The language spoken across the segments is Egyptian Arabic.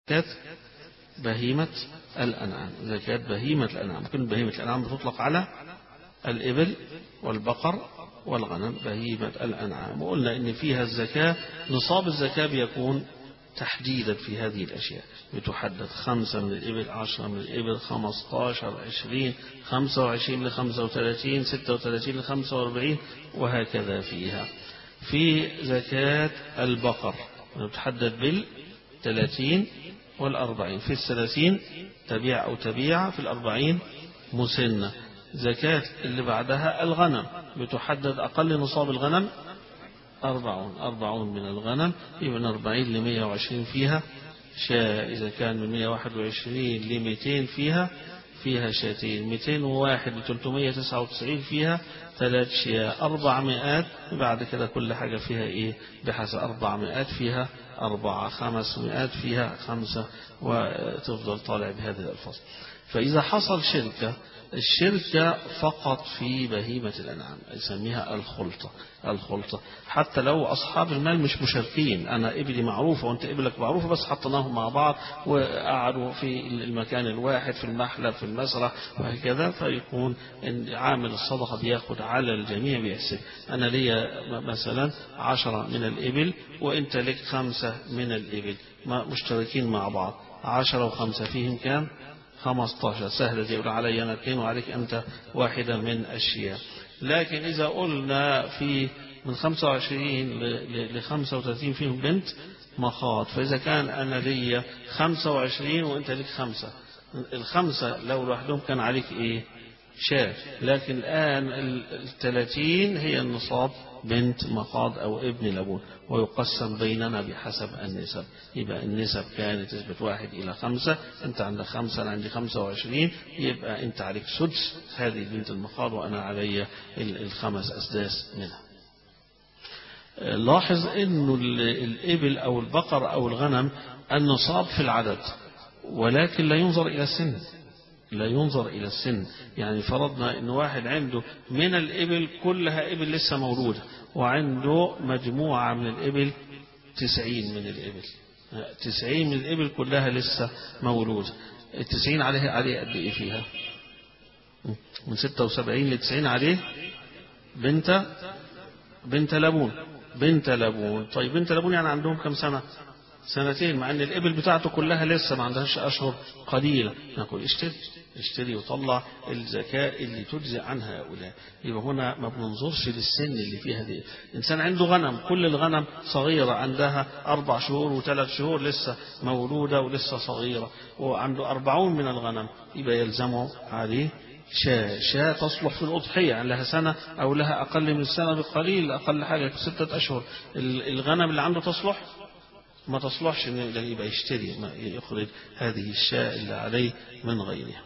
زكاة بهيمة الأنعام زكاة بهيمة الأنعام كل بهيمة الأنعام بتطلق على الإبل والبقر والغنم بهيمة الأنعام وقلنا إن فيها الزكاة نصاب الزكاة بيكون تحديدا في هذه الأشياء بتحدد خمسة من الإبل عشرة من الإبل خمستاشر عشرين خمسة وعشرين لخمسة وثلاثين ستة وثلاثين لخمسة واربعين وهكذا فيها في زكاة البقر بتحدد بالثلاثين والأربعين في الثلاثين تبيع أو تبيع في الأربعين مسنة زكاة اللي بعدها الغنم بتحدد أقل نصاب الغنم أربعون أربعون من الغنم يبقى من أربعين لمية وعشرين فيها شاء إذا كان من مية واحد وعشرين لميتين فيها فيها شاتين ميتين وواحد لتلتمية تسعة وتسعين فيها ثلاث شياء أربع مئات بعد كده كل حاجة فيها إيه بحسب أربع مئات فيها أربعة خمس مئات فيها خمسة وتفضل طالع بهذه الألفاظ فإذا حصل شركة الشركة فقط في بهيمة الأنعام يسميها الخلطة الخلطة حتى لو أصحاب المال مش مشاركين أنا إبلي معروفة وأنت إبلك معروفة بس حطيناهم مع بعض وقعدوا في المكان الواحد في المحلب في المسرح وهكذا فيكون إن عامل الصدقة بياخد على الجميع بيحسب أنا ليا مثلا عشرة من الإبل وأنت لك خمسة من الإبل مشتركين مع بعض عشرة وخمسة فيهم كام 15 سهلة دي يقول علي أنا اثنين وعليك أنت واحدة من الشياء لكن إذا قلنا في من 25 ل 35 فيهم بنت مخاض فإذا كان أنا ليا 25 وأنت ليك خمسة الخمسة لو لوحدهم كان عليك إيه شاة لكن الآن الثلاثين هي النصاب بنت مخاض أو ابن لبون ويقسم بيننا بحسب النسب يبقى النسب كانت تثبت واحد إلى خمسة أنت عندك خمسة أنا عندي خمسة وعشرين يبقى أنت عليك سدس هذه بنت المخاض وأنا علي الخمس أسداس منها لاحظ أنه الإبل أو البقر أو الغنم النصاب في العدد ولكن لا ينظر إلى السن لا ينظر إلى السن يعني فرضنا أن واحد عنده من الإبل كلها إبل لسه مولودة وعنده مجموعة من الإبل تسعين من الإبل تسعين من الإبل كلها لسه مولودة التسعين عليه عليه قد إيه فيها من ستة وسبعين لتسعين عليه بنت بنت لبون بنت لبون طيب بنت لبون يعني عندهم كم سنة سنتين مع ان الابل بتاعته كلها لسه ما عندهاش اشهر قليله نقول اشتري اشتري وطلع الزكاة اللي تجزي عن هؤلاء يبقى هنا ما بننظرش للسن اللي فيها دي إنسان عنده غنم كل الغنم صغيرة عندها أربع شهور وثلاث شهور لسه مولودة ولسه صغيرة وعنده أربعون من الغنم يبقى يلزمه عليه شاة شاة تصلح في الأضحية يعني لها سنة أو لها أقل من السنة بقليل أقل حاجة ستة أشهر الغنم اللي عنده تصلح ما تصلحش ان يبقى يشتري ما يخرج هذه الشاة اللي عليه من غيرها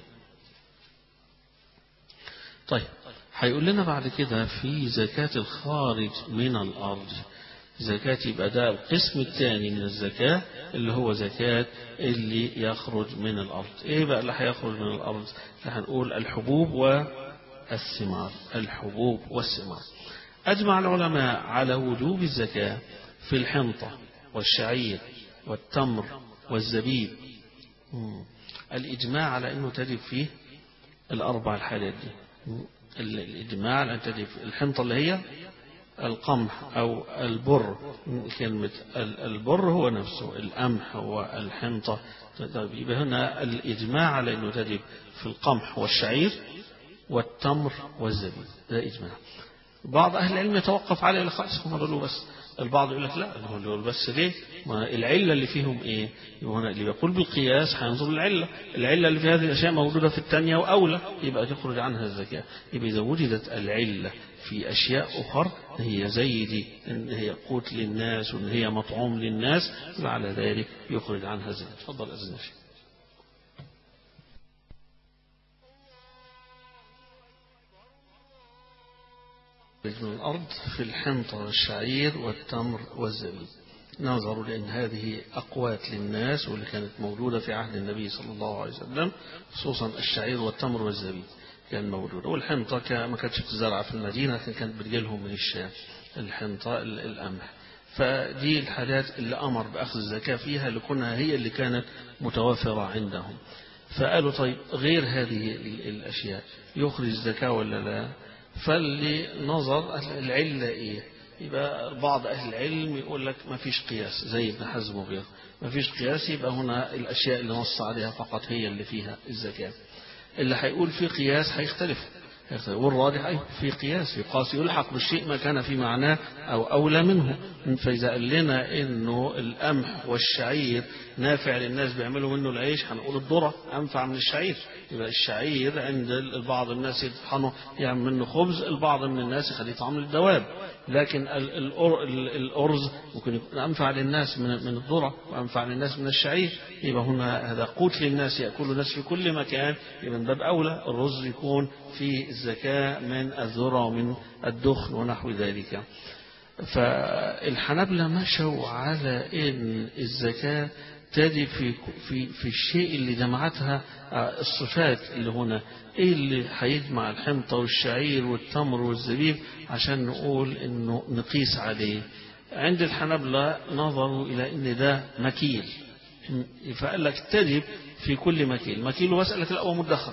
طيب هيقول لنا بعد كده في زكاة الخارج من الأرض زكاة يبقى ده القسم الثاني من الزكاة اللي هو زكاة اللي يخرج من الأرض إيه بقى اللي هيخرج من الأرض هنقول الحبوب والثمار الحبوب والثمار أجمع العلماء على وجوب الزكاة في الحنطة والشعير والتمر والزبيب الإجماع على أنه تجب فيه الأربع الحالات دي الإجماع على أن تجب الحنطة اللي هي القمح أو البر كلمة البر هو نفسه القمح والحنطة يبقى هنا الإجماع على أنه تجب في القمح والشعير والتمر والزبيب ده إجماع بعض أهل العلم يتوقف عليه خلاص هم له بس البعض يقول لك لا هو يقول بس ليه ما العلة اللي فيهم ايه هنا اللي بيقول بالقياس هينظر للعلة العلة اللي في هذه الأشياء موجودة في الثانية وأولى يبقى تخرج عنها الزكاة يبقى إذا وجدت العلة في أشياء أخرى هي زي دي إن هي قوت للناس وإن هي مطعوم للناس وعلى ذلك يخرج عنها الزكاة تفضل أزنى من الأرض في الحنطة والشعير والتمر والزبيب نظروا لأن هذه أقوات للناس واللي كانت موجودة في عهد النبي صلى الله عليه وسلم خصوصا الشعير والتمر والزبيب كان موجودة والحنطة ما كانتش بتزرع في المدينة لكن كانت بتجيلهم من الشام الحنطة القمح فدي الحاجات اللي أمر بأخذ الزكاة فيها لكونها هي اللي كانت متوفرة عندهم فقالوا طيب غير هذه الأشياء يخرج الزكاة ولا لا فاللي نظر العلة إيه يبقى بعض أهل العلم يقول لك ما فيش قياس زي ابن حزم وغيره ما فيش قياس يبقى هنا الأشياء اللي نص عليها فقط هي اللي فيها الزكاة اللي هيقول في قياس هيختلف والراجح أي في قياس يقاس يلحق بالشيء ما كان في معناه أو أولى منه فإذا قال لنا إنه القمح والشعير نافع للناس بيعملوا منه العيش هنقول الذرة أنفع من الشعير يبقى الشعير عند البعض الناس يطحنه يعمل منه خبز البعض من الناس يخليه طعام للدواب لكن الأرز ممكن يكون أنفع للناس من من الذرة وأنفع للناس من الشعير يبقى هنا هذا قوت للناس يأكل الناس في كل مكان يبقى من باب أولى الرز يكون في الزكاة من الذرة ومن الدخن ونحو ذلك فالحنابلة مشوا على ان الزكاة تجب في في في الشيء اللي جمعتها الصفات اللي هنا ايه اللي هيجمع الحنطة والشعير والتمر والزبيب عشان نقول انه نقيس عليه عند الحنابلة نظروا الى ان ده مكيل فقال لك تجب في كل مكيل مكيل واسألك الأول مدخر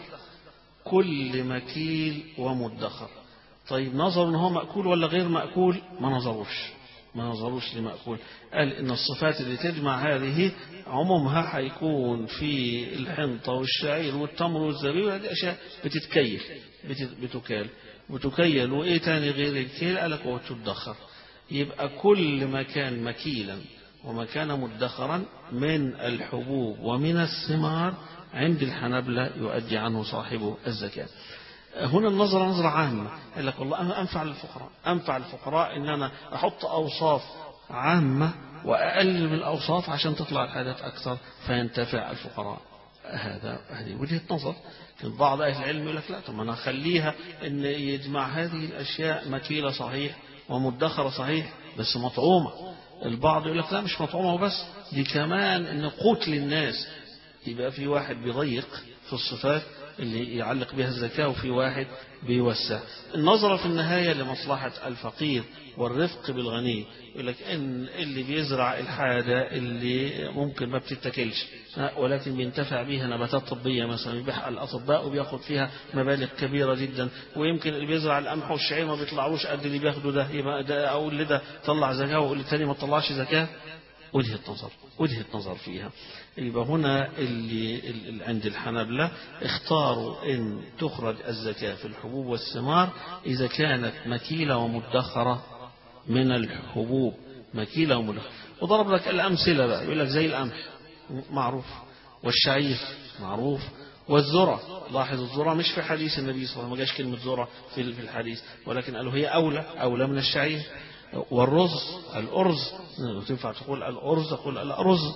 كل مكيل ومدخر طيب نظروا ان هو مأكول ولا غير مأكول ما نظروش ما نظروش لمأكول قال ان الصفات اللي تجمع هذه عمومها هيكون في الحنطة والشعير والتمر والزبيب هذه اشياء بتتكيل بتكال بتكيل وايه تاني غير الكيل قال لك وتدخر يبقى كل ما كان مكيلا وما كان مدخرا من الحبوب ومن الثمار عند الحنبلة يؤدي عنه صاحبه الزكاة هنا النظرة نظرة عامة قال لك والله أنا أنفع للفقراء أنفع للفقراء إن أنا أحط أوصاف عامة وأقلل من الأوصاف عشان تطلع الحاجات أكثر فينتفع الفقراء هذا هذه وجهة نظر لكن بعض أهل العلم يقول لك لا طب أنا أخليها إن يجمع هذه الأشياء مكيلة صحيح ومدخرة صحيح بس مطعومة البعض يقول لك لا مش مطعومة وبس دي كمان إن قوت للناس يبقى في واحد بيضيق في الصفات اللي يعلق بها الزكاة وفي واحد بيوسع النظرة في النهاية لمصلحة الفقير والرفق بالغني يقول لك إن اللي بيزرع الحاجة اللي ممكن ما بتتكلش ولكن بينتفع بيها نباتات طبية مثلا يبيعها الأطباء وبياخد فيها مبالغ كبيرة جدا ويمكن اللي بيزرع القمح والشعير ما بيطلعوش قد اللي بياخده ده يبقى ده أقول لده طلع زكاة وأقول للتاني ما تطلعش زكاة وجهة نظر وجهة نظر فيها يبقى هنا اللي, اللي عند الحنبلة اختاروا ان تخرج الزكاة في الحبوب والثمار اذا كانت مكيلة ومدخرة من الحبوب مكيلة ومدخرة وضرب لك الامثلة بقى يقول لك زي القمح معروف والشعير معروف والذرة لاحظ الذرة مش في حديث النبي صلى الله عليه وسلم ما جاش كلمة ذرة في الحديث ولكن قالوا هي أولى أولى من الشعير والرز الأرز تنفع تقول الأرز تقول الأرز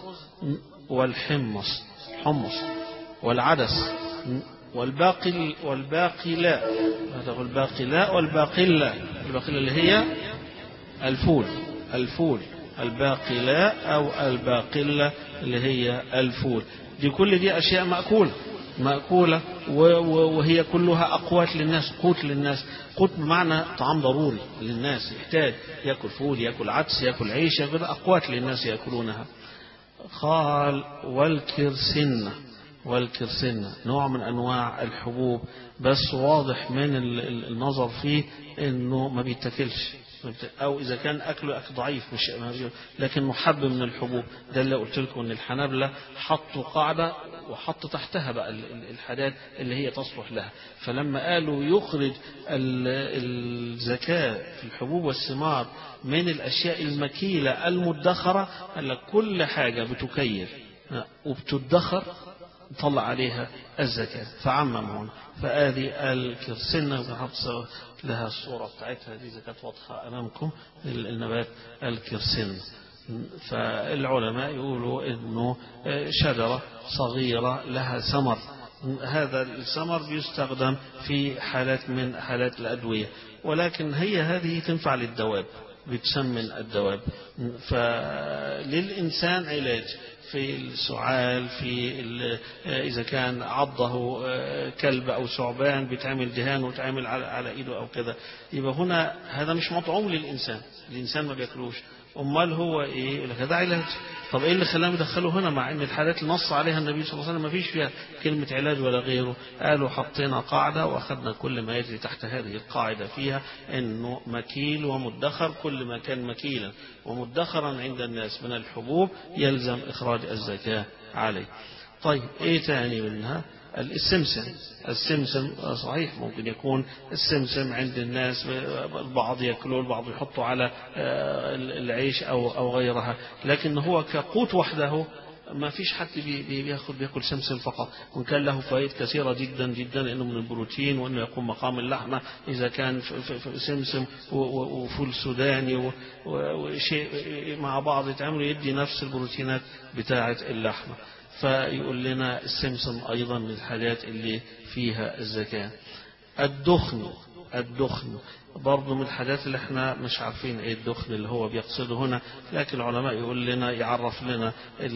والحمص حمص والعدس والباقي والباقلاء تقول الباقلاء والباقلة الباقلة اللي هي الفول الفول الباقلاء أو الباقلة اللي هي الفول دي كل دي أشياء مأكولة مأكولة وهي كلها أقوات للناس قوت للناس قوت بمعنى طعام ضروري للناس يحتاج يأكل فول يأكل عدس يأكل عيش يأكل أقوات للناس يأكلونها قال والكرسنة والكرسنة نوع من أنواع الحبوب بس واضح من النظر فيه أنه ما بيتاكلش أو إذا كان أكله أكل ضعيف مش لكن محب من الحبوب ده اللي قلت لكم أن الحنابلة حطوا قاعدة وحط تحتها بقى الحاجات اللي هي تصلح لها فلما قالوا يخرج الزكاة في الحبوب والثمار من الأشياء المكيلة المدخرة قال لك كل حاجة بتكيل وبتدخر طلع عليها الزكاة فعمم هنا فآدي الكرسنة وحط لها الصورة بتاعتها دي زكاة واضحة أمامكم النبات الكرسنة فالعلماء يقولوا انه شجرة صغيرة لها ثمر هذا الثمر بيستخدم في حالات من حالات الأدوية ولكن هي هذه تنفع للدواب بتسمن الدواب فللإنسان علاج في السعال في إذا كان عضه كلب أو ثعبان بيتعمل دهان وتعمل على, على إيده أو كذا يبقى هنا هذا مش مطعوم للإنسان الإنسان ما بياكلوش امال هو ايه يقول لك ده علاج طب ايه اللي خلاهم يدخلوا هنا مع ان الحالات اللي نص عليها النبي صلى الله عليه وسلم ما فيش فيها كلمه علاج ولا غيره قالوا حطينا قاعده واخذنا كل ما يجري تحت هذه القاعده فيها انه مكيل ومدخر كل ما كان مكيلا ومدخرا عند الناس من الحبوب يلزم اخراج الزكاه عليه طيب ايه تاني منها السمسم السمسم صحيح ممكن يكون السمسم عند الناس البعض يأكلوه البعض يحطوا على العيش أو أو غيرها لكن هو كقوت وحده ما فيش حد بياخد بياكل سمسم فقط وان كان له فوائد كثيره جدا جدا انه من البروتين وانه يقوم مقام اللحمه اذا كان في سمسم وفول سوداني وشيء مع بعض يتعمل يدي نفس البروتينات بتاعه اللحمه فيقول لنا السمسم أيضا من الحاجات اللي فيها الزكاة الدخن الدخن برضه من الحاجات اللي احنا مش عارفين ايه الدخن اللي هو بيقصده هنا لكن العلماء يقول لنا يعرف لنا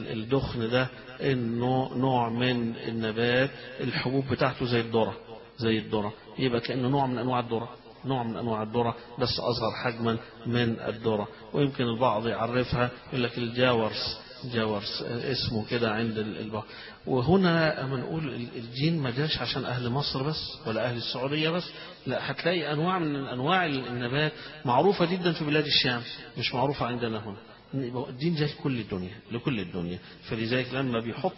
الدخن ده انه نوع من النبات الحبوب بتاعته زي الذره زي الذره يبقى كانه نوع من انواع الذره نوع من انواع الذره بس اصغر حجما من الذره ويمكن البعض يعرفها يقول لك الجاورس جاورس اسمه كده عند البحر وهنا اما نقول الجين ما جاش عشان اهل مصر بس ولا اهل السعوديه بس لا هتلاقي انواع من انواع النبات معروفه جدا في بلاد الشام مش معروفه عندنا هنا الدين جاي لكل الدنيا لكل الدنيا فلذلك لما بيحط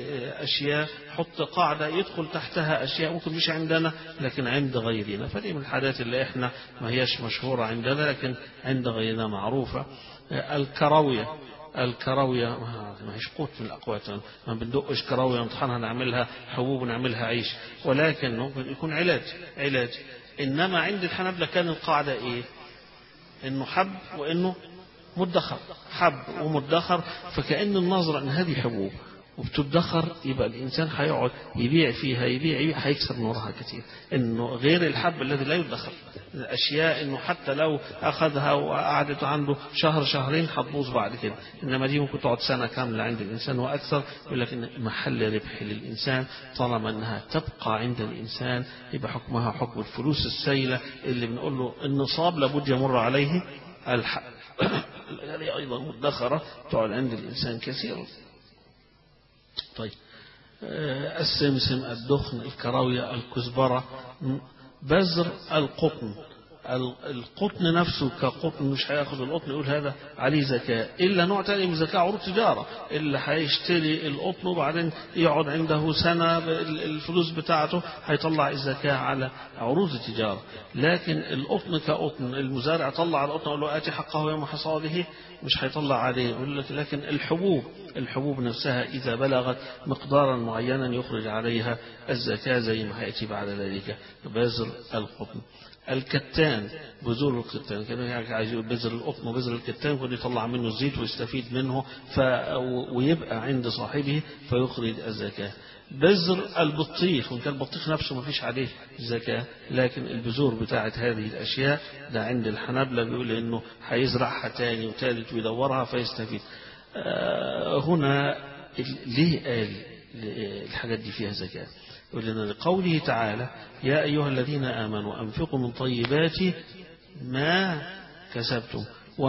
اشياء حط قاعده يدخل تحتها اشياء ممكن مش عندنا لكن عند غيرنا فدي من الحاجات اللي احنا ما هياش مشهوره عندنا لكن عند غيرنا معروفه الكراويه الكراوية ما هيش قوت من الأقوات ما بندقش كراوية نطحنها نعملها حبوب ونعملها عيش ولكن ممكن يكون علاج علاج إنما عند الحنبلة كان القاعدة إيه إنه حب وإنه مدخر حب ومدخر فكأن النظرة أن هذه حبوب وبتدخر يبقى الإنسان هيقعد يبيع فيها يبيع يبيع هيكسب نورها كتير إنه غير الحب الذي لا يدخر الأشياء إنه حتى لو أخذها وقعدت عنده شهر شهرين هتبوظ بعد كده إنما دي ممكن تقعد سنة كاملة عند الإنسان وأكثر يقول لك إن محل ربح للإنسان طالما إنها تبقى عند الإنسان يبقى حكمها حكم الفلوس السيلة اللي بنقول له النصاب لابد يمر عليه الحق هذه أيضا مدخرة تقعد عند الإنسان كثيرا طيب السمسم الدخن الكراوية الكزبرة بذر القطن القطن نفسه كقطن مش هياخد القطن يقول هذا عليه زكاة إلا نوع تاني من زكاة عروض تجارة اللي هيشتري القطن وبعدين يقعد عنده سنة الفلوس بتاعته هيطلع الزكاة على عروض التجارة لكن القطن كقطن المزارع طلع القطن يقول له آتي حقه يوم حصاده مش هيطلع عليه يقول لك لكن الحبوب الحبوب نفسها إذا بلغت مقدارا معينا يخرج عليها الزكاة زي ما هيأتي بعد ذلك بذر القطن الكتان بذور الكتان كانوا يعني عايز يقول بذر القطن وبذر الكتان كان يطلع منه الزيت ويستفيد منه ف... ويبقى عند صاحبه فيخرج الزكاة بذر البطيخ وان كان البطيخ نفسه ما فيش عليه زكاة لكن البذور بتاعت هذه الأشياء ده عند الحنابلة بيقول إنه هيزرعها تاني وتالت ويدورها فيستفيد آه هنا ليه قال الحاجات دي فيها زكاة يقول لنا لقوله تعالى يا أيها الذين آمنوا أنفقوا من طيبات ما كسبتم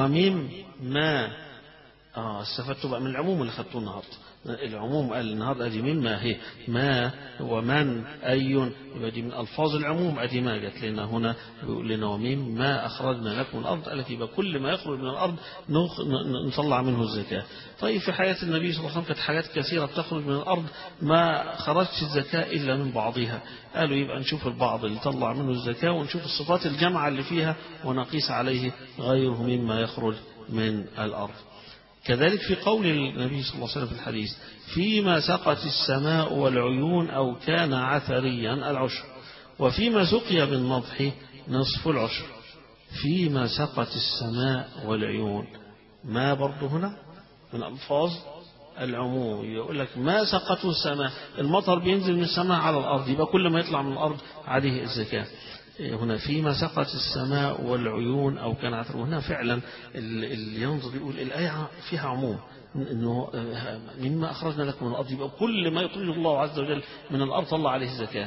ومما آه استفدتوا بقى من العموم اللي خدتوه النهارده العموم قال النهارده ادي مما هي ما ومن اي يبقى دي من الفاظ العموم ادي ما جت لنا هنا بيقول لنا ومما اخرجنا لكم من الارض قال لك يبقى كل ما يخرج من الارض نطلع منه الزكاه طيب في حياه النبي صلى الله عليه وسلم كانت حاجات كثيره بتخرج من الارض ما خرجتش الزكاه الا من بعضها قالوا يبقى نشوف البعض اللي طلع منه الزكاه ونشوف الصفات الجامعه اللي فيها ونقيس عليه غيره مما يخرج من الارض كذلك في قول النبي صلى الله عليه وسلم في الحديث فيما سقت السماء والعيون أو كان عثريا العشر وفيما سقي بالنضح نصف العشر فيما سقت السماء والعيون ما برضه هنا من ألفاظ العموم يقول لك ما سقته السماء المطر بينزل من السماء على الأرض يبقى كل ما يطلع من الأرض عليه الزكاة هنا فيما سقت السماء والعيون أو كان عثر هنا فعلا اللي ينظر يقول الآية فيها عموم انه مما اخرجنا لكم من الارض يبقى كل ما يطيل الله عز وجل من الارض طلع عليه الزكاه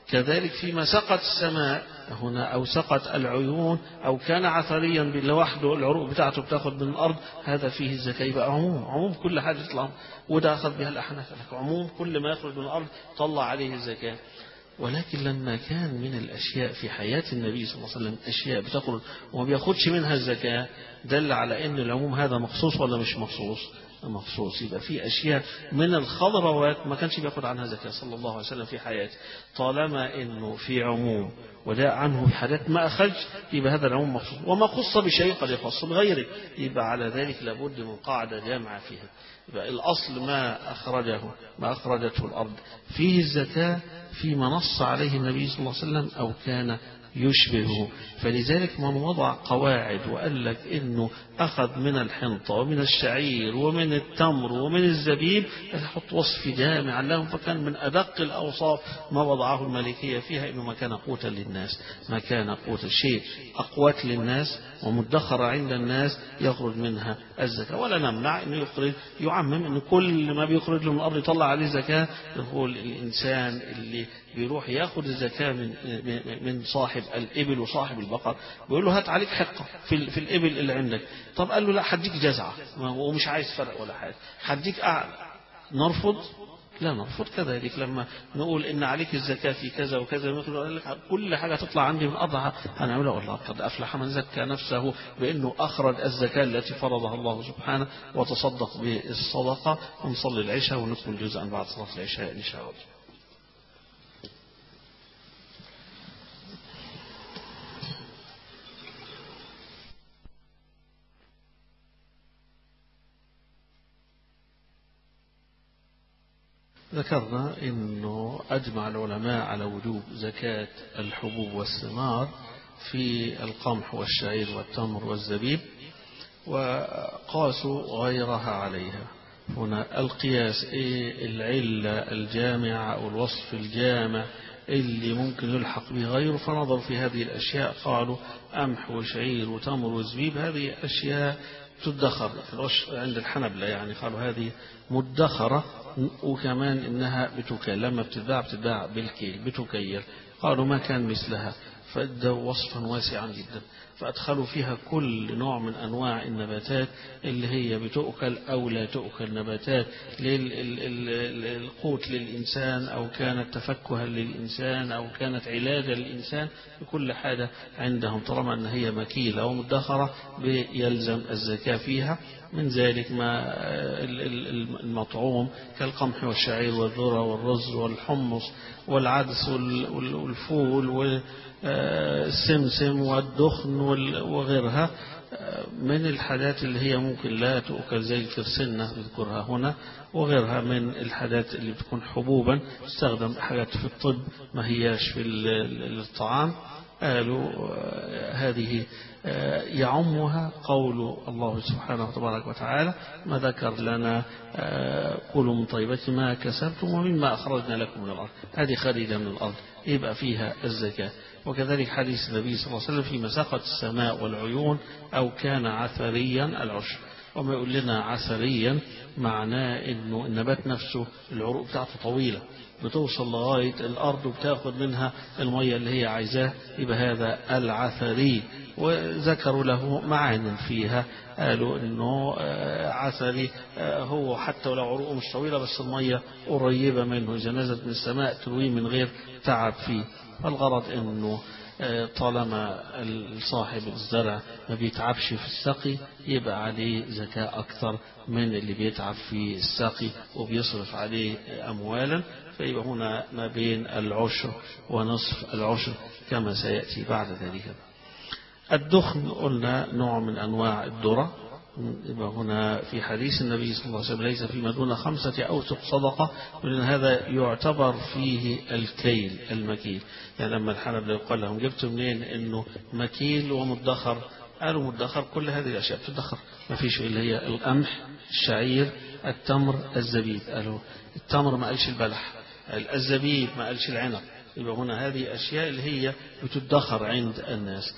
كذلك فيما سقط السماء هنا أو سقط العيون أو كان عثريا لوحده العروق بتاعته بتاخد من الأرض هذا فيه الزكاة يبقى عموم عموم كل حاجة تطلع وده أخذ بها الأحناف عموم كل ما يخرج من الأرض طلع عليه الزكاة ولكن لما كان من الأشياء في حياة النبي صلى الله عليه وسلم أشياء بتخرج وما بياخدش منها الزكاة دل على أن العموم هذا مخصوص ولا مش مخصوص مخصوص يبقى في أشياء من الخضروات ما كانش بياخد عنها زكاة صلى الله عليه وسلم في حياته طالما أنه في عموم وجاء عنه في حاجات ما أخرج يبقى هذا العموم مخصوص وما خص بشيء قد يخص بغيره يبقى على ذلك لابد من قاعدة جامعة فيها يبقى الأصل ما أخرجه ما أخرجته الأرض فيه الزكاة فيما نص عليه النبي صلى الله عليه وسلم أو كان يشبهه فلذلك من وضع قواعد وقال لك انه اخذ من الحنطة ومن الشعير ومن التمر ومن الزبيب يحط وصف جامع لهم فكان من ادق الاوصاف ما وضعه المالكية فيها انه ما كان قوتا للناس ما كان قوت الشيء اقوات للناس ومدخرة عند الناس يخرج منها الزكاة ولا نمنع انه يخرج يعمم ان كل ما بيخرج له من الارض يطلع عليه زكاة يقول الانسان اللي بيروح ياخد الزكاة من من صاحب الإبل وصاحب البقر بيقول له هات عليك حقة في, في الإبل اللي عندك طب قال له لا حديك جزعة ومش عايز فرق ولا حاجة حديك أعلى نرفض لا نرفض كذلك لما نقول إن عليك الزكاة في كذا وكذا مثل كل حاجة تطلع عندي من أضحى هنعملها والله قد أفلح من زكى نفسه بأنه أخرج الزكاة التي فرضها الله سبحانه وتصدق بالصدقة ونصلي العشاء ونكمل جزءا بعد صلاة العشاء إن شاء الله ذكرنا أنه أجمع العلماء على وجوب زكاة الحبوب والثمار في القمح والشعير والتمر والزبيب وقاسوا غيرها عليها هنا القياس إيه العلة الجامعة أو الوصف الجامع اللي ممكن يلحق به غيره فنظروا في هذه الأشياء قالوا قمح وشعير وتمر وزبيب هذه أشياء تدخر عند الحنبلة يعني قالوا هذه مدخرة وكمان إنها بتكيل لما بتتباع بتتباع بالكيل بتكيل قالوا ما كان مثلها فادوا وصفا واسعا جدا فأدخلوا فيها كل نوع من أنواع النباتات اللي هي بتؤكل أو لا تؤكل نباتات للقوت للإنسان أو كانت تفكها للإنسان أو كانت علاجا للإنسان كل حاجة عندهم طالما أن هي مكيلة ومدخرة بيلزم الزكاة فيها من ذلك ما المطعوم كالقمح والشعير والذرة والرز والحمص والعدس والفول والسمسم والدخن وغيرها من الحاجات اللي هي ممكن لا تؤكل زي الكرسنة نذكرها هنا وغيرها من الحاجات اللي بتكون حبوبا تستخدم حاجات في الطب ما هياش في الطعام قالوا هذه يعمها قول الله سبحانه وتبارك وتعالى ما ذكر لنا كلوا من طيبة ما كسبتم ومما أخرجنا لكم من الأرض هذه خارجة من الأرض يبقى فيها الزكاة وكذلك حديث النبي صلى الله عليه وسلم في مساقة السماء والعيون أو كان عثريا العشر وما يقول لنا عثريا معناه انه النبات نفسه العروق بتاعته طويلة بتوصل لغاية الأرض وبتاخد منها المية اللي هي عايزاه يبقى هذا العثري وذكروا له معان فيها قالوا انه عثري هو حتى ولو عروقه مش طويلة بس المية قريبة منه إذا نزلت من السماء ترويه من غير تعب فيه الغرض انه طالما صاحب الزرع ما بيتعبش في السقي يبقى عليه زكاة أكثر من اللي بيتعب في السقي وبيصرف عليه أموالا فيبقى هنا ما بين العشر ونصف العشر كما سيأتي بعد ذلك الدخن قلنا نوع من أنواع الذرة يبقى هنا في حديث النبي صلى الله عليه وسلم ليس فيما دون خمسة أوسق صدقة ولأن هذا يعتبر فيه الكيل المكيل يعني لما الحنب يقال لهم جبتوا منين إنه مكيل ومدخر قالوا مدخر كل هذه الأشياء بتدخر ما فيش إلا هي القمح الشعير التمر الزبيب قالوا التمر ما قالش البلح الزبيب ما قالش العنب يبقى هنا هذه أشياء اللي هي بتدخر عند الناس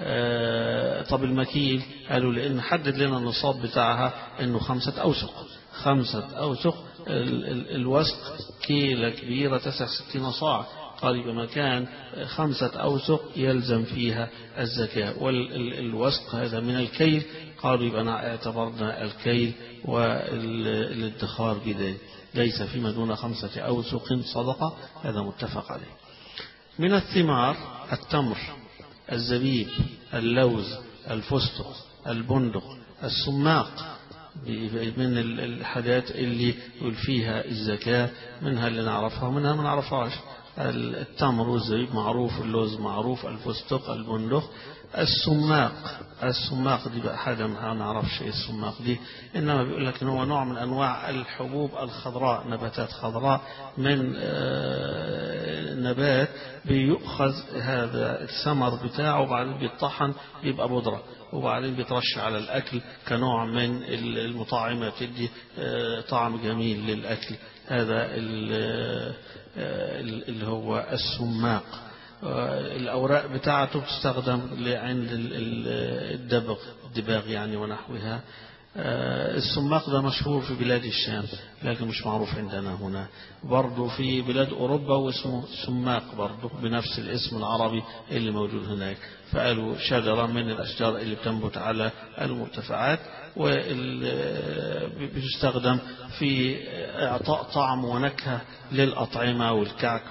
آه طب المكيل قالوا لأن حدد لنا النصاب بتاعها أنه خمسة أوسق خمسة أوسق ال ال الوسق كيلة كبيرة تسع ستين صاع قال يبقى مكان خمسة أوسق يلزم فيها الزكاة والوسق هذا من الكيل قالوا يبقى اعتبرنا الكيل والادخار بذلك ليس فيما دون خمسة أوسق صدقة هذا متفق عليه من الثمار التمر الزبيب اللوز الفستق البندق السماق من الحاجات اللي يقول فيها الزكاة منها اللي نعرفها ومنها ما نعرفهاش التمر والزبيب معروف اللوز معروف الفستق البندق السماق السماق دي بقى حاجة ما نعرفش ايه السماق دي إنما بيقول لك إن هو نوع من أنواع الحبوب الخضراء نباتات خضراء من نبات بيؤخذ هذا الثمر بتاعه وبعدين بيطحن بيبقى بودرة وبعدين بيترش على الأكل كنوع من المطاعمة تدي طعم جميل للأكل هذا اللي هو السماق الأوراق بتاعته بتستخدم عند الدبغ الدباغ يعني ونحوها السماق ده مشهور في بلاد الشام لكن مش معروف عندنا هنا برضه في بلاد أوروبا واسمه سماق برضه بنفس الاسم العربي اللي موجود هناك فقالوا شجرة من الأشجار اللي بتنبت على المرتفعات وبتستخدم في إعطاء طعم ونكهة للأطعمة والكعك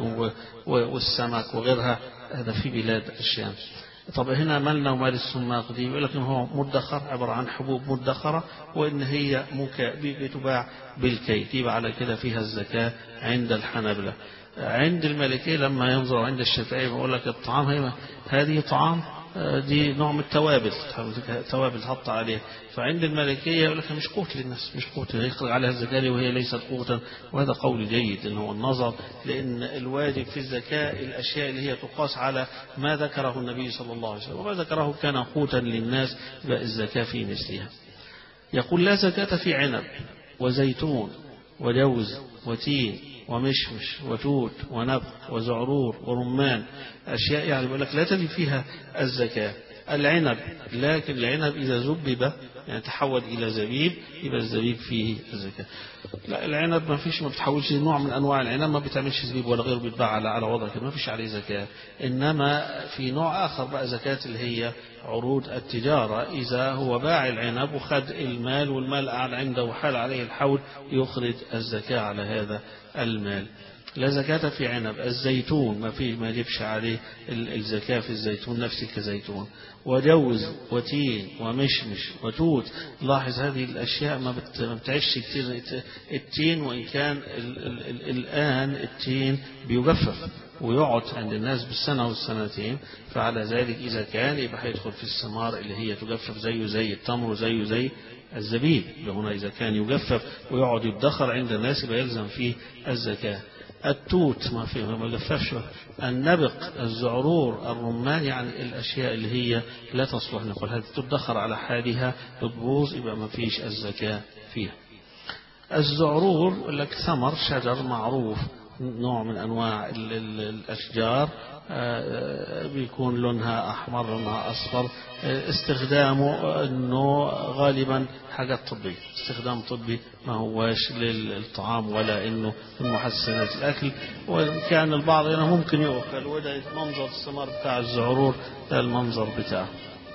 والسمك وغيرها هذا في بلاد الشام طب هنا مالنا ومال السماق دي يقول لك ان هو مدخر عباره عن حبوب مدخره وان هي بتباع بالكيل يبقى على كده فيها الزكاه عند الحنابله عند المالكيه لما ينظر عند الشافعيه بيقول لك الطعام هذه طعام دي نوع من التوابل توابل تحط عليها فعند المالكية يقول لك مش قوت للناس مش قوت يخرج عليها الزكاة وهي ليست قوتا وهذا قول جيد ان هو النظر لأن الواجب في الزكاة الأشياء اللي هي تقاس على ما ذكره النبي صلى الله عليه وسلم وما ذكره كان قوتا للناس الزكاة في مثلها يقول لا زكاة في عنب وزيتون وجوز وتين ومشمش وتوت ونبق وزعرور ورمان أشياء يعني يقول لك لا تجد فيها الزكاة العنب لكن العنب إذا زبب يعني تحول إلى زبيب يبقى الزبيب فيه الزكاة لا العنب ما فيش ما بتحولش نوع من أنواع العنب ما بتعملش زبيب ولا غيره بيتباع على على وضع كده ما فيش عليه زكاة إنما في نوع آخر بقى زكاة اللي هي عروض التجارة إذا هو باع العنب وخد المال والمال قاعد عنده وحال عليه الحول يخرج الزكاة على هذا المال لا زكاة في عنب الزيتون ما فيه ما يجبش عليه الزكاة في الزيتون نفسه كزيتون وجوز وتين ومشمش وتوت لاحظ هذه الأشياء ما بتعيش كتير التين وإن كان ال ال ال الآن التين بيجفف ويقعد عند الناس بالسنة والسنتين فعلى ذلك إذا كان يبقى هيدخل في الثمار اللي هي تجفف زيه زي التمر وزيه زي الزبيب هنا إذا كان يجفف ويقعد يدخر عند الناس يبقى يلزم فيه الزكاة التوت ما فيه ما جففش النبق الزعرور الرمان يعني الأشياء اللي هي لا تصلح نقول هذه تدخر على حالها بتبوظ يبقى ما فيش الزكاة فيها الزعرور لك ثمر شجر معروف نوع من أنواع الأشجار بيكون لونها أحمر لونها أصفر استخدامه أنه غالبا حاجات طبية استخدام طبي ما هواش للطعام ولا أنه من محسنات الأكل وإن كان البعض هنا ممكن يؤكل وده منظر الثمار بتاع الزعرور ده المنظر بتاعه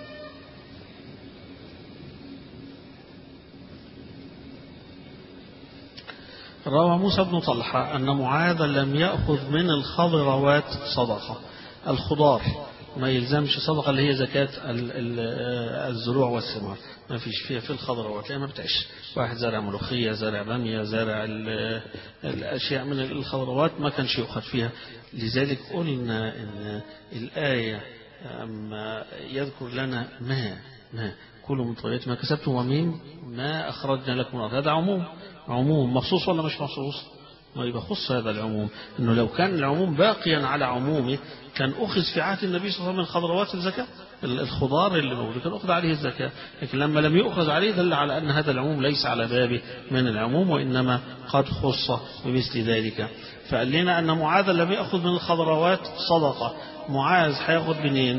روى موسى بن طلحة أن معاذ لم يأخذ من الخضروات صدقة الخضار ما يلزمش صدقة اللي هي زكاة الزروع والثمار ما فيش فيها في الخضروات لأن ما بتعيش واحد زارع ملوخية زارع بامية زارع الأشياء من الخضروات ما كانش يؤخذ فيها لذلك قلنا أن الآية أما يذكر لنا ما ما كلوا من طيبات ما كسبتم ومين ما أخرجنا لكم الأرض هذا عموم عموم مخصوص ولا مش مخصوص ما يبقى خص هذا العموم انه لو كان العموم باقيا على عمومه كان اخذ في عهد النبي صلى الله عليه وسلم من خضروات الزكاه الخضار اللي موجود كان اخذ عليه الزكاه لكن لما لم يؤخذ عليه دل على ان هذا العموم ليس على بابه من العموم وانما قد خص بمثل ذلك فقال لنا ان معاذ لم ياخذ من الخضروات صدقه معاذ هياخذ منين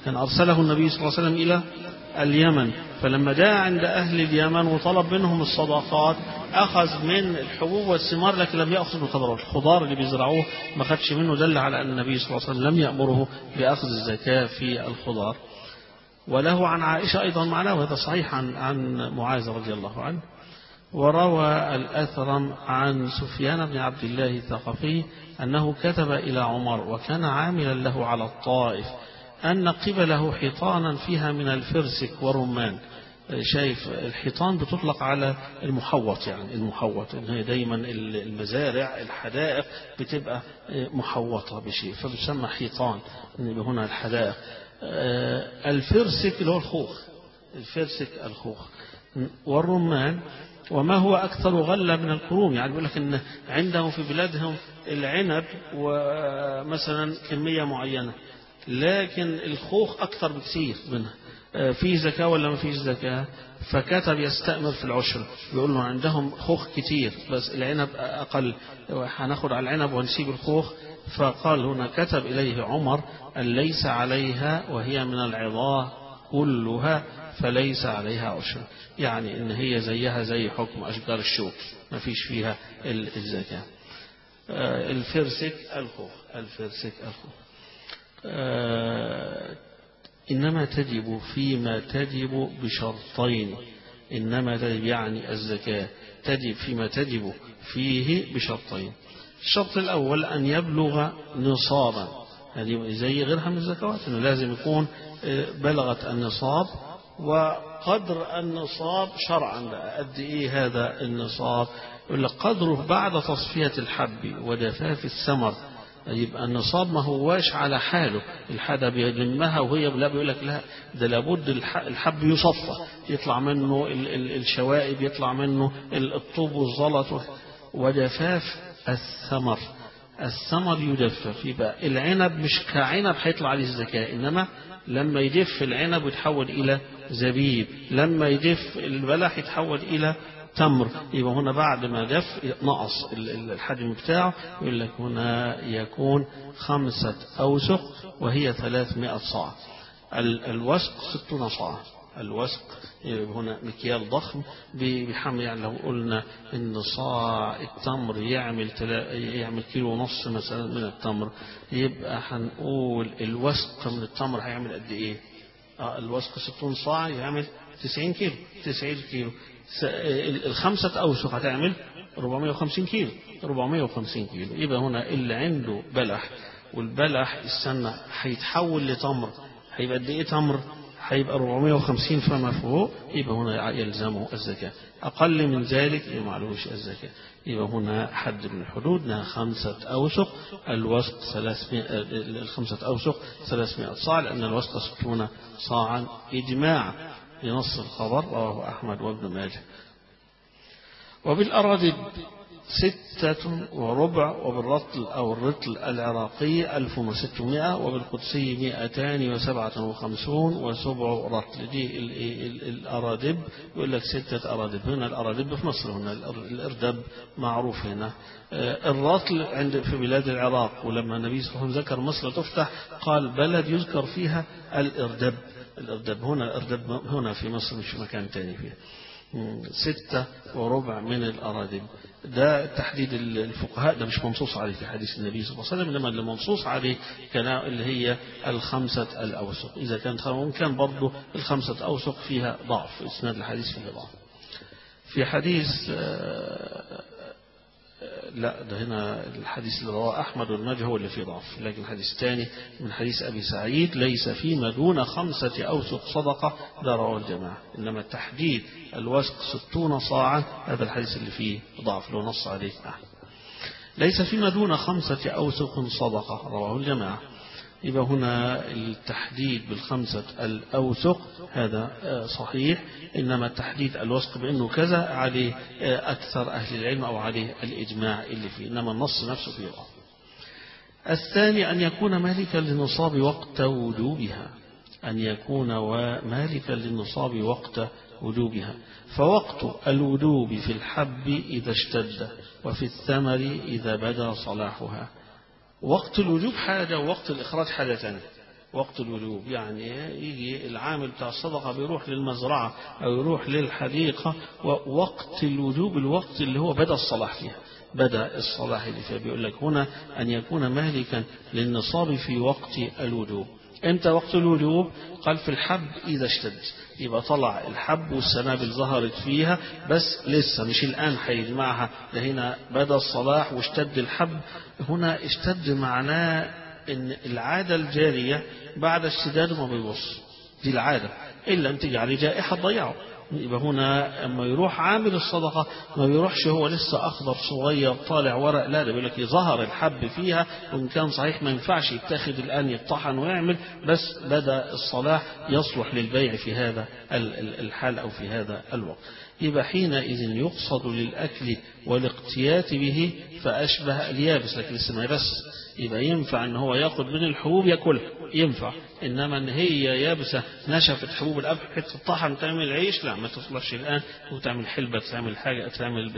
كان أرسله النبي صلى الله عليه وسلم إلى اليمن فلما جاء عند أهل اليمن وطلب منهم الصدقات أخذ من الحبوب والثمار لكن لم يأخذ من الخضروات الخضار اللي بيزرعوه ما خدش منه دل على أن النبي صلى الله عليه وسلم لم يأمره بأخذ الزكاة في الخضار وله عن عائشة أيضا معناه وهذا صحيح عن, عن معاذ رضي الله عنه وروى الأثرم عن سفيان بن عبد الله الثقفي أنه كتب إلى عمر وكان عاملا له على الطائف أن قبله حيطانا فيها من الفرسك ورمان شايف الحيطان بتطلق على المحوط يعني المحوط إن هي دايما المزارع الحدائق بتبقى محوطة بشيء فبتسمى حيطان هنا الحدائق الفرسك اللي هو الخوخ الفرسك الخوخ والرمان وما هو أكثر غلة من الكروم يعني بيقول لك إن عندهم في بلادهم العنب ومثلا كمية معينة لكن الخوخ أكثر بكثير منها في زكاة ولا ما فيش زكاة فكتب يستأمر في العشر بيقول له عندهم خوخ كتير بس العنب أقل هناخد على العنب ونسيب الخوخ فقال هنا كتب إليه عمر أن ليس عليها وهي من العظاه كلها فليس عليها عشر يعني إن هي زيها زي حكم أشجار الشوك ما فيش فيها الزكاة الفرسك الخوخ الفرسك الخوخ إنما تجب فيما تجب بشرطين إنما تجب يعني الزكاة تجب فيما تجب فيه بشرطين الشرط الأول أن يبلغ نصابا يعني زي غيرها من الزكوات أنه لازم يكون بلغت النصاب وقدر النصاب شرعا بقى قد إيه هذا النصاب يقول لك قدره بعد تصفية الحب ودفاف الثمر يبقى النصاب ما هواش على حاله الحاجة بيلمها وهي لا بيقول لك لا ده لابد الحب يصفى يطلع منه الشوائب يطلع منه الطوب والزلط وجفاف الثمر الثمر يجفف يبقى العنب مش كعنب هيطلع عليه الزكاة إنما لما يجف العنب يتحول إلى زبيب لما يجف البلح يتحول إلى تمر يبقى هنا بعد ما جف نقص الحجم بتاعه يقول لك هنا يكون خمسة أوسق وهي ثلاثمائة صاع الوسق ستون صاع الوسق هنا مكيال ضخم بحمل يعني لو قلنا ان صاع التمر يعمل تلا يعمل كيلو ونص مثلا من التمر يبقى هنقول الوسق من التمر هيعمل قد ايه؟ اه الوسق 60 صاع يعمل 90 كيلو 90 كيلو الخمسة أوسق هتعمل 450 كيلو 450 كيلو يبقى هنا اللي عنده بلح والبلح السنة هيتحول لتمر هيبقى قد ايه تمر؟ هيبقى 450 فما فوق يبقى هنا يلزمه الزكاة أقل من ذلك يبقى معلوش الزكاة يبقى هنا حد من الحدود خمسة أوسق الوسق 300 الخمسة أوسق 300 صاع لأن الوسق 60 صاعا إجماع لنص الخبر رواه أحمد وابن ماجه وبالأراضي ستة وربع وبالرطل أو الرطل العراقي ألف وستمائة وبالقدسي مائتان وسبعة وخمسون وسبع رطل دي الأرادب يقول لك ستة أرادب هنا الأرادب في مصر هنا الأردب معروف هنا الرطل عند في بلاد العراق ولما النبي صلى الله عليه وسلم ذكر مصر تفتح قال بلد يذكر فيها الأردب الأردب هنا الأردب هنا في مصر مش في مكان تاني فيها ستة وربع من الأرادب ده تحديد الفقهاء ده مش منصوص عليه في حديث النبي صلى الله عليه وسلم إنما اللي منصوص عليه كان اللي هي الخمسة الأوسق إذا كانت ممكن برضه الخمسة أوسق فيها ضعف إسناد الحديث فيها ضعف في حديث لا ده هنا الحديث اللي رواه أحمد والماجه هو اللي فيه ضعف لكن الحديث الثاني من حديث أبي سعيد ليس فيما دون خمسة أوسق صدقة ده رواه الجماعة إنما تحديد الوسق ستون صاعا هذا الحديث اللي فيه ضعف لو نص عليه أحمد ليس فيما دون خمسة أوسق صدقة رواه الجماعة يبقى هنا التحديد بالخمسة الأوسق هذا صحيح إنما تحديد الوسق بأنه كذا عليه أكثر أهل العلم أو عليه الإجماع اللي فيه إنما النص نفسه فيه غلط الثاني أن يكون مالكا للنصاب وقت وجوبها أن يكون مالكا للنصاب وقت وجوبها فوقت الوجوب في الحب إذا اشتد وفي الثمر إذا بدا صلاحها وقت الوجوب حاجة ووقت الإخراج حاجة ثانية وقت الوجوب يعني يجي العامل بتاع الصدقة بيروح للمزرعة أو يروح للحديقة ووقت الوجوب الوقت اللي هو بدأ الصلاح فيها بدأ الصلاح اللي فيها بيقول لك هنا أن يكون مالكا للنصاب في وقت الوجوب امتى وقت الوجوب قال في الحب إذا اشتد يبقى طلع الحب والسنابل ظهرت فيها بس لسه مش الآن هيجمعها ده هنا بدأ الصلاح واشتد الحب هنا اشتد معناه ان العادة الجارية بعد اشتداده ما بيبص دي العادة إلا أن تيجي عليه جائحة تضيعه يبقى هنا اما يروح عامل الصدقة ما بيروحش هو لسه أخضر صغير طالع ورق لا ده بيقول لك ظهر الحب فيها وإن كان صحيح ما ينفعش يتاخد الآن يطحن ويعمل بس بدأ الصلاح يصلح للبيع في هذا الحال أو في هذا الوقت يبقى حينئذ يقصد للأكل والاقتيات به فأشبه اليابس لكن لسه ما بس يبقى ينفع ان هو ياخد من الحبوب ياكلها ينفع انما ان هي يابسه نشفت حبوب القمح حته طحن تعمل عيش لا ما تصلحش الان وتعمل حلبه تعمل حاجه تعمل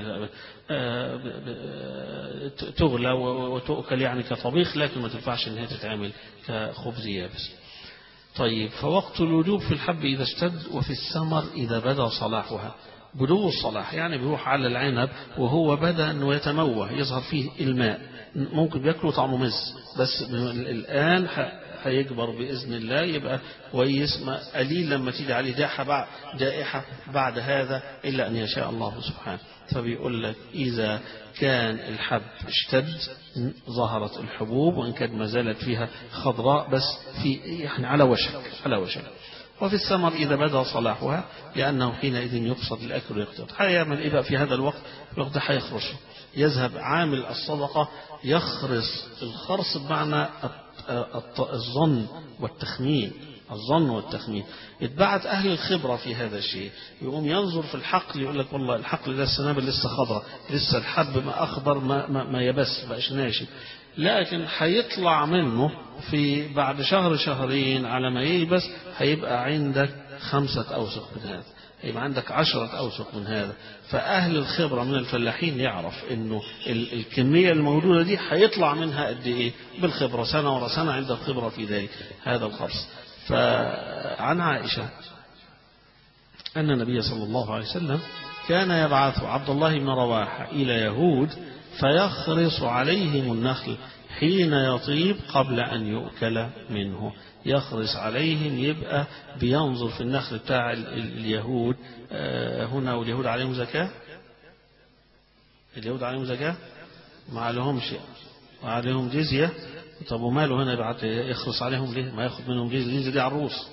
تغلى وتؤكل يعني كطبيخ لكن ما تنفعش ان هي تتعمل كخبز يابس طيب فوقت الوجوب في الحب إذا اشتد وفي الثمر إذا بدا صلاحها بدو الصلاح يعني بيروح على العنب وهو بدا انه يتموه يظهر فيه الماء ممكن بياكله طعمه مز بس الان هيكبر باذن الله يبقى كويس ما قليل لما تيجي عليه جائحه بعد جائحه بعد هذا الا ان يشاء الله سبحانه فبيقول لك اذا كان الحب اشتد ظهرت الحبوب وان كانت ما زالت فيها خضراء بس في يعني على وشك على وشك وفي الثمر إذا بدا صلاحها لأنه حينئذ يقصد الأكل والاقتراض هيعمل إيه بقى في هذا الوقت الوقت ده هيخرسه يذهب عامل الصدقة يخرس الخرص بمعنى الظن والتخمين الظن والتخمين اتبعت أهل الخبرة في هذا الشيء يقوم ينظر في الحقل يقول لك والله الحقل ده السنابل لسه خضراء لسه الحب ما أخضر ما, ما, ما يبس بقاش ناشف لكن هيطلع منه في بعد شهر شهرين على ما ييبس هيبقى عندك خمسة أوسق من هذا يبقى عندك عشرة أوسق من هذا فأهل الخبرة من الفلاحين يعرف أنه الكمية الموجودة دي هيطلع منها قد إيه بالخبرة سنة ورا سنة عند الخبرة في ذلك هذا الخرص فعن عائشة أن النبي صلى الله عليه وسلم كان يبعث عبد الله بن رواحة إلى يهود فيخرص عليهم النخل حين يطيب قبل أن يؤكل منه يخرص عليهم يبقى بينظر في النخل بتاع اليهود هنا واليهود عليهم زكاة اليهود عليهم زكاة ما عليهمش وعليهم جزية طب وماله هنا يبعت يخرص عليهم ليه ما ياخد منهم جزية الجزية دي على الروس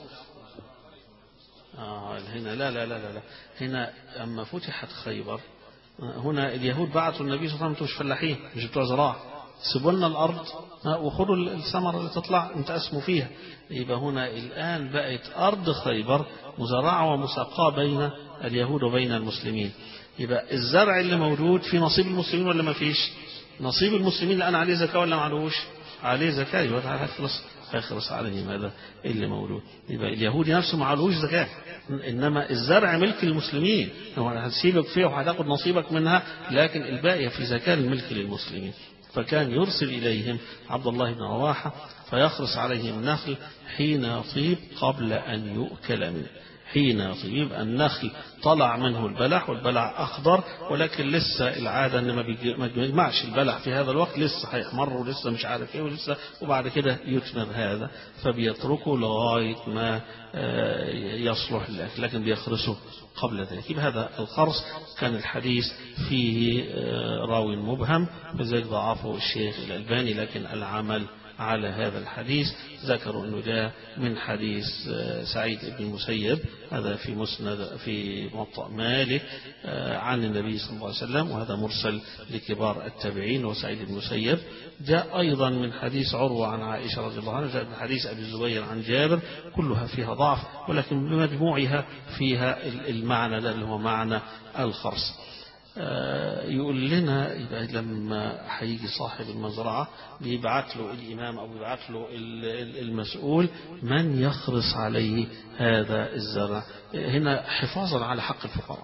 آه هنا لا لا لا لا, لا. هنا أما فتحت خيبر هنا اليهود بعثوا النبي صلى الله عليه وسلم مش فلاحين مش بتوع زراعة سيبوا لنا الأرض وخذوا الثمرة اللي تطلع انت اسموا فيها يبقى هنا الآن بقت أرض خيبر مزرعة ومساقاة بين اليهود وبين المسلمين يبقى الزرع اللي موجود في نصيب المسلمين ولا ما فيش نصيب المسلمين الآن عليه زكاة ولا ما عليهوش عليه زكاة يبقى هيخلص هيخلص عليهم هذا اللي موجود يبقى اليهود نفسه ما عليهوش زكاة إنما الزرع ملك المسلمين هو هتسيبك فيه وهتاخد نصيبك منها لكن الباقي في زكاة الملك للمسلمين فكان يرسل إليهم عبد الله بن رواحة فيخرس عليهم النخل حين يطيب قبل أن يؤكل منه حين يطيب يبقى النخل طلع منه البلح والبلح أخضر ولكن لسه العادة أن ما بيجمعش البلح في هذا الوقت لسه هيحمر ولسه مش عارف إيه ولسه وبعد كده يثمر هذا فبيتركه لغاية ما يصلح للأكل لكن بيخرسه قبل ذلك يبقى هذا الخرص كان الحديث فيه راوي مبهم لذلك ضعفه الشيخ الألباني لكن العمل على هذا الحديث ذكروا أنه جاء من حديث سعيد بن المسيب هذا في مسند في موطأ مالك عن النبي صلى الله عليه وسلم وهذا مرسل لكبار التابعين وسعيد بن المسيب جاء أيضا من حديث عروة عن عائشة رضي الله عنها جاء من حديث أبي الزبير عن جابر كلها فيها ضعف ولكن بمجموعها فيها المعنى ده اللي هو معنى الخرص يقول لنا يبقى لما هيجي صاحب المزرعة بيبعت له الإمام أو بيبعت له المسؤول من يخرص عليه هذا الزرع هنا حفاظا على حق الفقراء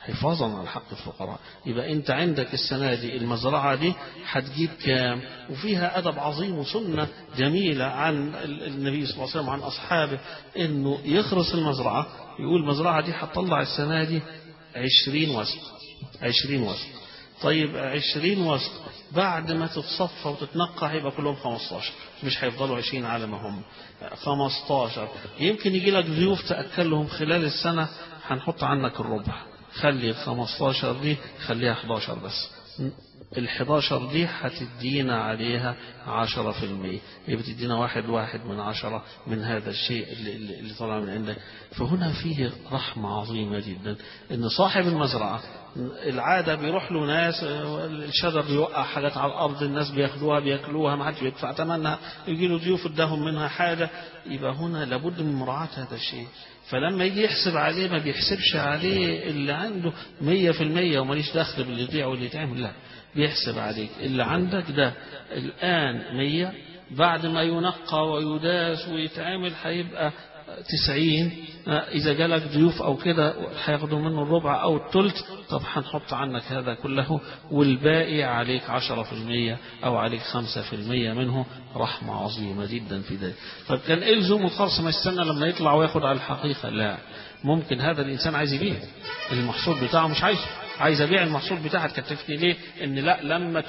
حفاظا على حق الفقراء يبقى انت عندك السنة دي المزرعة دي هتجيب كام وفيها أدب عظيم وسنة جميلة عن النبي صلى الله عليه وسلم عن أصحابه انه يخرس المزرعة يقول المزرعة دي هتطلع السنة دي عشرين وسق عشرين وسق طيب عشرين وسق بعد ما تتصفى وتتنقى هيبقى كلهم 15 مش هيفضلوا 20 على ما هم 15 يمكن يجي لك ضيوف تأكلهم خلال السنة هنحط عنك الربع خلي ال 15 دي خليها 11 بس ال 11 دي هتدينا عليها 10% يبقى بتدينا واحد واحد من عشرة من هذا الشيء اللي, اللي طلع من عندك فهنا فيه رحمة عظيمة جدا ان صاحب المزرعة العادة بيروح له ناس الشجر بيوقع حاجات على الأرض الناس بياخدوها بياكلوها ما حدش بيدفع ثمنها يجي له ضيوف اداهم منها حاجة يبقى هنا لابد من مراعاة هذا الشيء فلما يجي يحسب عليه ما بيحسبش عليه اللي عنده مية في المية وماليش دخل باللي يضيع واللي يتعمل لا بيحسب عليك اللي عندك ده الآن مية بعد ما ينقى ويداس ويتعمل هيبقى تسعين إذا جالك ضيوف أو كده هياخدوا منه الربع أو الثلث طب هنحط عنك هذا كله والباقي عليك عشرة في المية أو عليك خمسة في المية منه رحمة عظيمة جدا في ذلك طب كان إلزم الخرص ما يستنى لما يطلع وياخد على الحقيقة لا ممكن هذا الإنسان عايز يبيع المحصول بتاعه مش عايزه عايز ابيع المحصول بتاعها تكتفني ليه ان لا لما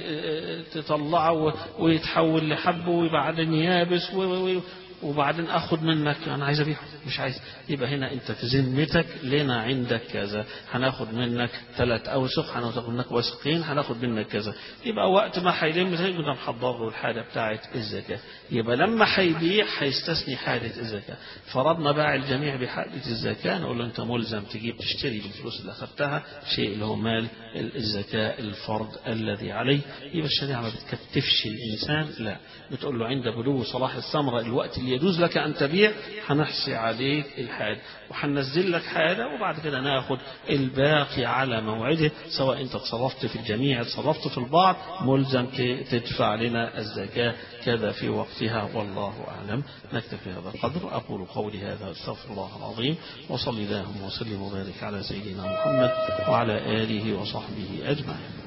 تطلعه ويتحول لحب وبعدين يابس وبعدين اخد منك انا عايز ابيعه مش عايز يبقى هنا انت في ذمتك لنا عندك كذا هناخد منك ثلاث اوسق هناخد منك وسقين هناخد منك كذا يبقى وقت ما هيلم يبقى محضر له الحاجه بتاعه الزكاه يبقى لما هيبيع هيستثني حاجه الزكاه فرضنا باع الجميع بحاجه الزكاه نقول له انت ملزم تجيب تشتري بالفلوس اللي اخذتها شيء اللي هو مال الزكاه الفرض الذي عليه يبقى الشريعه ما بتكتفش الانسان لا بتقول له عند بلوغ صلاح الثمره الوقت اللي يجوز لك أن تبيع هنحصي عليك الحاجة وهننزل لك حاجة وبعد كده ناخد الباقي على موعده سواء أنت تصرفت في الجميع تصرفت في البعض ملزم تدفع لنا الزكاة كذا في وقتها والله أعلم نكتفي هذا القدر أقول قولي هذا استغفر الله العظيم وصلي اللهم وسلم وبارك على سيدنا محمد وعلى آله وصحبه أجمعين